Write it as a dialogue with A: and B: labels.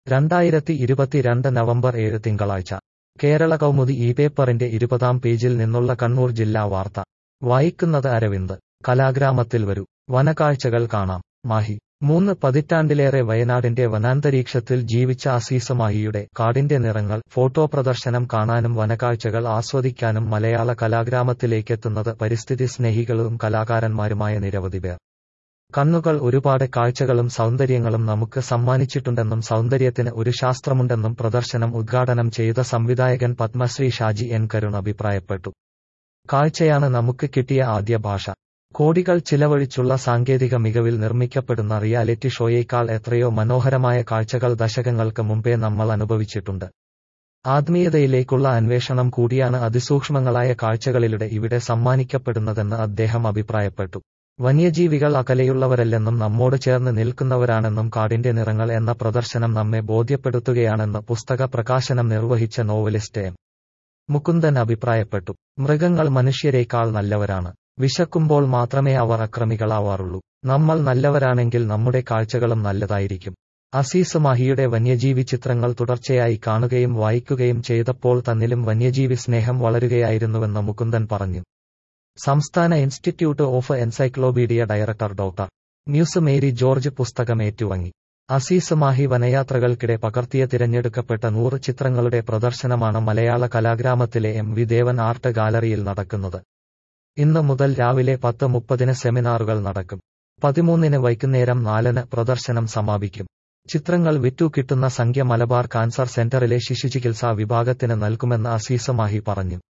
A: രണ്ടായിരത്തി ഇരുപത്തിരണ്ട് നവംബർ ഏഴ് തിങ്കളാഴ്ച കേരള കൗമുദി ഈ പേപ്പറിന്റെ ഇരുപതാം പേജിൽ നിന്നുള്ള കണ്ണൂർ ജില്ലാ വാർത്ത വായിക്കുന്നത് അരവിന്ദ് കലാഗ്രാമത്തിൽ വരൂ വനക്കാഴ്ചകൾ കാണാം മാഹി മൂന്ന് പതിറ്റാണ്ടിലേറെ വയനാടിന്റെ വനാന്തരീക്ഷത്തിൽ ജീവിച്ച അസീസ് മാഹിയുടെ കാടിന്റെ നിറങ്ങൾ ഫോട്ടോ പ്രദർശനം കാണാനും വനക്കാഴ്ചകൾ ആസ്വദിക്കാനും മലയാള കലാഗ്രാമത്തിലേക്കെത്തുന്നത് പരിസ്ഥിതി സ്നേഹികളും കലാകാരന്മാരുമായ നിരവധി പേർ കണ്ണുകൾ ഒരുപാട് കാഴ്ചകളും സൗന്ദര്യങ്ങളും നമുക്ക് സമ്മാനിച്ചിട്ടുണ്ടെന്നും സൗന്ദര്യത്തിന് ഒരു ശാസ്ത്രമുണ്ടെന്നും പ്രദർശനം ഉദ്ഘാടനം ചെയ്ത സംവിധായകൻ പത്മശ്രീ ഷാജി എൻ കരുൺ അഭിപ്രായപ്പെട്ടു കാഴ്ചയാണ് നമുക്ക് കിട്ടിയ ആദ്യ ഭാഷ കോടികൾ ചിലവഴിച്ചുള്ള സാങ്കേതിക മികവിൽ നിർമ്മിക്കപ്പെടുന്ന റിയാലിറ്റി ഷോയേക്കാൾ എത്രയോ മനോഹരമായ കാഴ്ചകൾ ദശകങ്ങൾക്ക് മുമ്പേ നമ്മൾ അനുഭവിച്ചിട്ടുണ്ട് ആത്മീയതയിലേക്കുള്ള അന്വേഷണം കൂടിയാണ് അതിസൂക്ഷ്മങ്ങളായ കാഴ്ചകളിലൂടെ ഇവിടെ സമ്മാനിക്കപ്പെടുന്നതെന്ന് അദ്ദേഹം അഭിപ്രായപ്പെട്ടു വന്യജീവികൾ അകലെയുള്ളവരല്ലെന്നും നമ്മോട് ചേർന്ന് നിൽക്കുന്നവരാണെന്നും കാടിന്റെ നിറങ്ങൾ എന്ന പ്രദർശനം നമ്മെ ബോധ്യപ്പെടുത്തുകയാണെന്ന് പുസ്തക പ്രകാശനം നിർവഹിച്ച നോവലിസ്റ്റ് എം മുകുന്ദൻ അഭിപ്രായപ്പെട്ടു മൃഗങ്ങൾ മനുഷ്യരേക്കാൾ നല്ലവരാണ് വിശക്കുമ്പോൾ മാത്രമേ അവർ അക്രമികളാവാറുള്ളൂ നമ്മൾ നല്ലവരാണെങ്കിൽ നമ്മുടെ കാഴ്ചകളും നല്ലതായിരിക്കും അസീസ് മാഹിയുടെ വന്യജീവി ചിത്രങ്ങൾ തുടർച്ചയായി കാണുകയും വായിക്കുകയും ചെയ്തപ്പോൾ തന്നിലും വന്യജീവി സ്നേഹം വളരുകയായിരുന്നുവെന്ന് മുകുന്ദൻ പറഞ്ഞു സംസ്ഥാന institute of encyclopedia director doctor Muse Mary George പുസ്തകം ഏറ്റുവാങ്ങി അസീസ് മാഹി വനയാത്രകൾക്കിടെ പകർത്തിയ തിരഞ്ഞെടുക്കപ്പെട്ട നൂറ് ചിത്രങ്ങളുടെ പ്രദർശനമാണ് മലയാള കലാഗ്രാമത്തിലെ എം വി ദേവൻ ആർട്ട് ഗാലറിയിൽ നടക്കുന്നത് ഇന്ന് മുതൽ രാവിലെ പത്ത് മുപ്പതിന് സെമിനാറുകൾ നടക്കും പതിമൂന്നിന് വൈകുന്നേരം നാലിന് പ്രദർശനം സമാപിക്കും ചിത്രങ്ങൾ വിറ്റു കിട്ടുന്ന സംഖ്യ മലബാർ കാൻസർ സെന്ററിലെ ശിശുചികിത്സാ വിഭാഗത്തിന് നൽകുമെന്ന് അസീസ് മാഹി പറഞ്ഞു